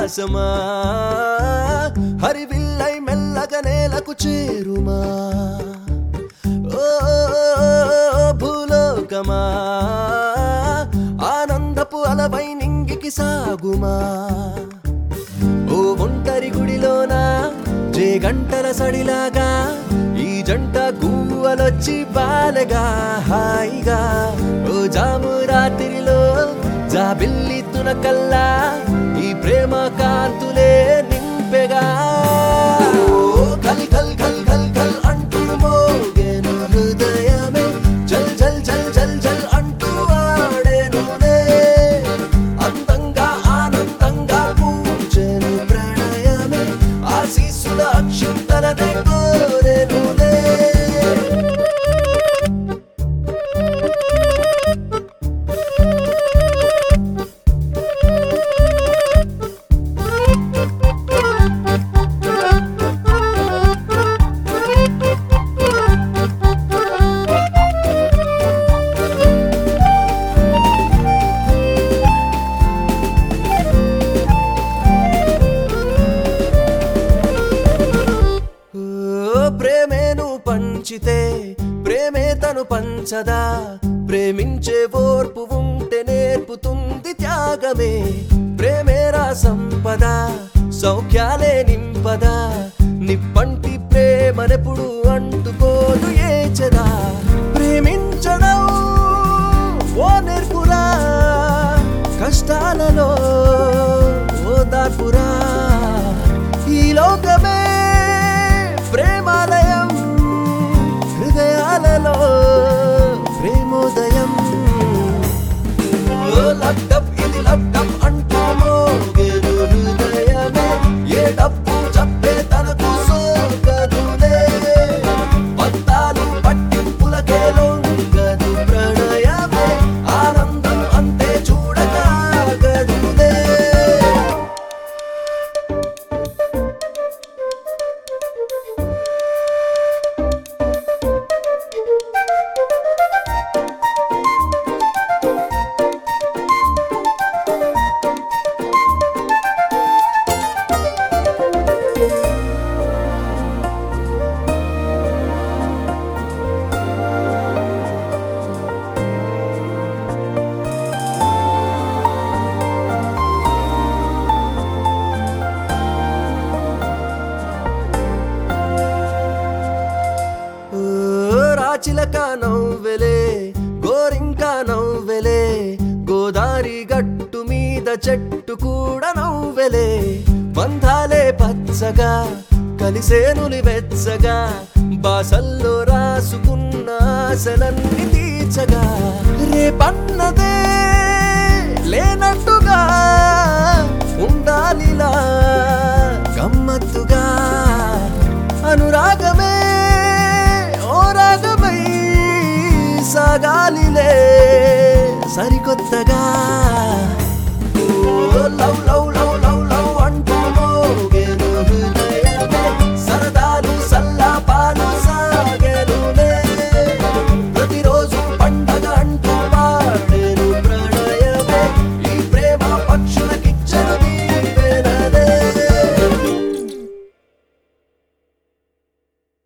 ఉల్లాసమా హరివిల్లై మెల్లగా నేలకు చేరుమా ఓ భూలోకమా ఆనందపు అలవై నింగికి సాగుమా ఓ ఒంటరి గుడిలోన జే గంటల సడిలాగా ఈ జంట గువ్వలొచ్చి బాలగా హాయిగా ఓ జాము రాత్రిలో జాబిల్లి తునకల్లా ఈ ప్రేమ కాంతులే నింపెగా ఓ కల్ కల్ కల్ కల్ కల్ అంటూ మోగెను హృదయమే జల్ జల్ జల్ జల్ జల్ అంటూ ఆడెనులే అందంగా ఆనందంగా పూజను ప్రణయమే ఆశీస్సుల అక్షింతలనే కోరెనులే ఓ ప్రేమేను పంచితే ప్రేమే తను పంచదా ప్రేమించే ఓర్పు ఉంటే నేర్పుతుంది త్యాగమే ప్రేమేరా సంపద సౌఖ్యాలే నింపదా నిప్పంటి ప్రేమనెప్పుడు అంటుకోదు ఏచదా ప్రేమించడం ఓ నేర్పురా కష్టాలలో ఓ దార్పురా ఈ లోకమే ప్రేమాలయం హృదయాలలో ప్రేమోదయం ఓ లడ్డప్ ఇది లడ్డప్ అంటూ మోగెను హృదయమే ఏ డప్పు చెప్పే తనకు సోకదులే పంతాలు పట్టింపులకే లొంగదు ప్రణయమే ఆనందం అంతే చూడకాగదులే ఓ రాచిలక నవ్వెలే గోరింక నవ్వెలే గోదారి గట్టు మీద చెట్టు కూడా నవ్వెలే బంధాలే పచ్చగా కలిసేనులి వెచ్చగా బాసల్లో రాసుకున్న ఆశలన్నీ తీర్చగా రేపన్నదే లేనట్టుగా ఉండాలిలా గమ్మత్తుగా అనురాగమే ఓ రాగమై సాగాలిలే సరికొత్తగా